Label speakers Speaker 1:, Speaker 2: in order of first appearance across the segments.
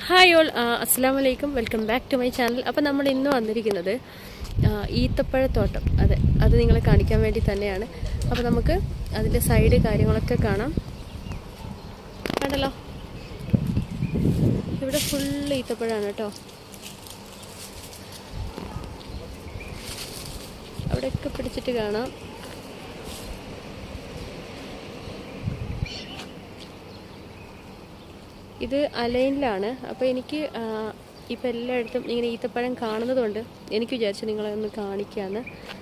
Speaker 1: hi all അസ്സാം വലൈക്കും welcome back to my channel അപ്പോൾ നമ്മൾ ഇന്ന് വന്നിരിക്കുന്നത് ആ, ഈത്തപ്പഴത്തോട്ടം അതെ അത് നിങ്ങളെ കാണിക്കാൻ വേണ്ടി തന്നെയാണ് അപ്പോൾ നമുക്ക് അതിൻ്റെ സൈഡ് കാര്യങ്ങളൊക്കെ കാണാം കണ്ടല്ലോ ഇവിടെ ഫുള്ള് ഈത്തപ്പഴമാണ് കേട്ടോ അവിടെയൊക്കെ പിടിച്ചിട്ട് കാണാം ഇത് അലൈനിലാണ് അപ്പോൾ എനിക്ക് ഇപ്പം എല്ലായിടത്തും ഇങ്ങനെ ഈത്തപ്പഴം കാണുന്നതുകൊണ്ട് എനിക്ക് വിചാരിച്ചു നിങ്ങളെ ഒന്ന് കാണിക്കാമെന്ന്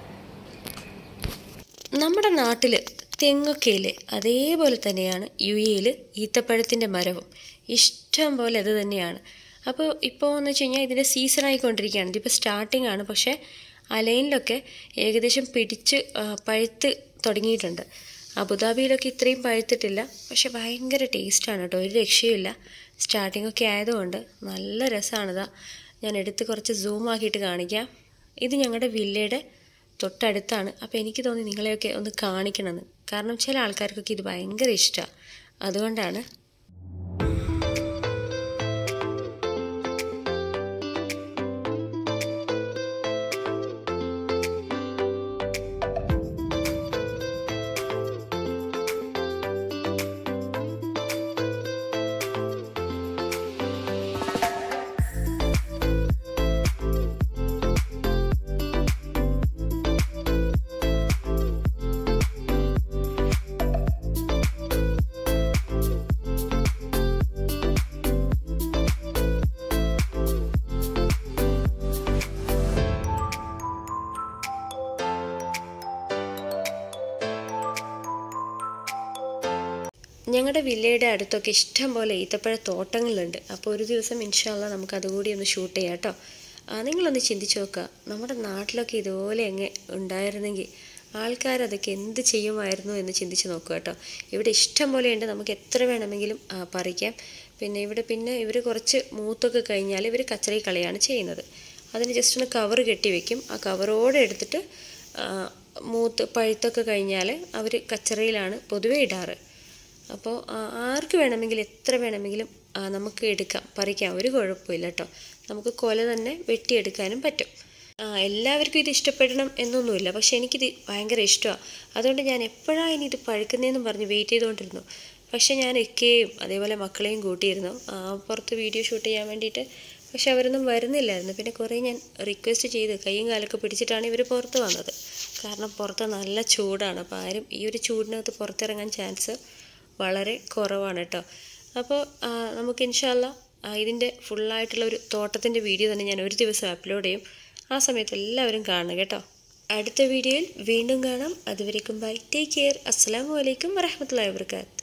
Speaker 1: നമ്മുടെ നാട്ടിൽ തെങ്ങൊക്കെയില്ലേ അതേപോലെ തന്നെയാണ് യു എയിൽ ഈത്തപ്പഴത്തിൻ്റെ മരവും ഇഷ്ടം പോലെ അത് തന്നെയാണ് അപ്പോൾ ഇപ്പോൾ എന്ന് വെച്ച് കഴിഞ്ഞാൽ ഇതിൻ്റെ സീസൺ ആയിക്കൊണ്ടിരിക്കുകയാണ് ഇതിപ്പോൾ സ്റ്റാർട്ടിംഗ് ആണ് പക്ഷേ അലൈനിലൊക്കെ ഏകദേശം പിടിച്ച് ആ, പഴുത്ത് തുടങ്ങിയിട്ടുണ്ട് അബുദാബിയിലൊക്കെ ഇത്രയും പഴുത്തിട്ടില്ല പക്ഷെ ഭയങ്കര ടേസ്റ്റാണ് കേട്ടോ ഒരു രക്ഷയുമില്ല സ്റ്റാർട്ടിംഗ് ഒക്കെ ആയതുകൊണ്ട് നല്ല രസമാണിതാ ഞാൻ എടുത്ത് കുറച്ച് സൂം ആക്കിയിട്ട് കാണിക്കാം ഇത് ഞങ്ങളുടെ വില്ലയുടെ തൊട്ടടുത്താണ് അപ്പോൾ എനിക്ക് തോന്നി നിങ്ങളെയൊക്കെ ഒന്ന് കാണിക്കണമെന്ന് കാരണം ചില ആൾക്കാർക്കൊക്കെ ഇത് ഭയങ്കര ഇഷ്ടമാണ് അതുകൊണ്ടാണ് ഞങ്ങളുടെ വില്ലയുടെ അടുത്തൊക്കെ ഇഷ്ടം പോലെ ഈത്തപ്പഴ തോട്ടങ്ങളുണ്ട് അപ്പോൾ ഒരു ദിവസം ഇൻഷാല്ല നമുക്ക് അതുകൂടി ഒന്ന് ഷൂട്ട് ചെയ്യാം കേട്ടോ ആ, നിങ്ങളൊന്ന് ചിന്തിച്ച് നോക്കുക നമ്മുടെ നാട്ടിലൊക്കെ ഇതുപോലെ എങ്ങനെ ഉണ്ടായിരുന്നെങ്കിൽ ആൾക്കാരതൊക്കെ എന്ത് ചെയ്യുമായിരുന്നു എന്ന് ചിന്തിച്ച് നോക്കുക കേട്ടോ ഇവിടെ ഇഷ്ടം പോലെ ഉണ്ട് നമുക്ക് എത്ര വേണമെങ്കിലും ആ, പറിക്കാം പിന്നെ ഇവിടെ പിന്നെ ഇവർ കുറച്ച് മൂത്തൊക്കെ കഴിഞ്ഞാൽ ഇവർ കച്ചറി കളയാണ് ചെയ്യുന്നത് അതിന് ജസ്റ്റ് ഒന്ന് കവർ കെട്ടി വെക്കും ആ കവറോടെ എടുത്തിട്ട് ആ, മൂത്ത് പഴുത്തൊക്കെ കഴിഞ്ഞാൽ അവർ കച്ചറയിലാണ് പൊതുവേ ഇടാറ് അപ്പോൾ ആർക്ക് വേണമെങ്കിലും എത്ര വേണമെങ്കിലും ആ, നമുക്ക് എടുക്കാം പറിക്കാം ഒരു കുഴപ്പമില്ല കേട്ടോ നമുക്ക് കൊല തന്നെ വെട്ടിയെടുക്കാനും പറ്റും ആ, എല്ലാവർക്കും ഇത് ഇഷ്ടപ്പെടണം എന്നൊന്നുമില്ല പക്ഷെ എനിക്കിത് ഭയങ്കര ഇഷ്ടമാണ് അതുകൊണ്ട് ഞാൻ എപ്പോഴാണ് ഇനി ഇത് പഴുക്കുന്നതെന്നും പറഞ്ഞ് വെയിറ്റ് ചെയ്തുകൊണ്ടിരുന്നു പക്ഷെ ഞാൻ എക്കെയും അതേപോലെ മക്കളെയും കൂട്ടിയിരുന്നു ആ, പുറത്ത് വീഡിയോ ഷൂട്ട് ചെയ്യാൻ വേണ്ടിയിട്ട് പക്ഷെ അവരൊന്നും വരുന്നില്ലായിരുന്നു പിന്നെ കുറേ ഞാൻ റിക്വസ്റ്റ് ചെയ്ത് കൈയും കാലൊക്കെ പിടിച്ചിട്ടാണ് ഇവർ പുറത്ത് വന്നത് കാരണം പുറത്ത് നല്ല ചൂടാണ് അപ്പോൾ ആരും ഈ ഒരു ചൂടിനകത്ത് പുറത്തിറങ്ങാൻ ചാൻസ് വളരെ കുറവാണ് കേട്ടോ അപ്പോൾ ആ, നമുക്ക് ഇൻഷാല്ല ഇതിൻ്റെ ഫുള്ളായിട്ടുള്ള ഒരു തോട്ടത്തിൻ്റെ വീഡിയോ തന്നെ ഞാൻ ഒരു ദിവസം അപ്ലോഡ് ചെയ്യും ആ സമയത്ത് എല്ലാവരും കാണുക കേട്ടോ അടുത്ത വീഡിയോയിൽ വീണ്ടും കാണാം അതുവരേക്കും ബൈ ടേക്ക് കെയർ അസ്സാം വലൈക്കും വരഹമത്തല്ലാ വാബർക്കാത്ത്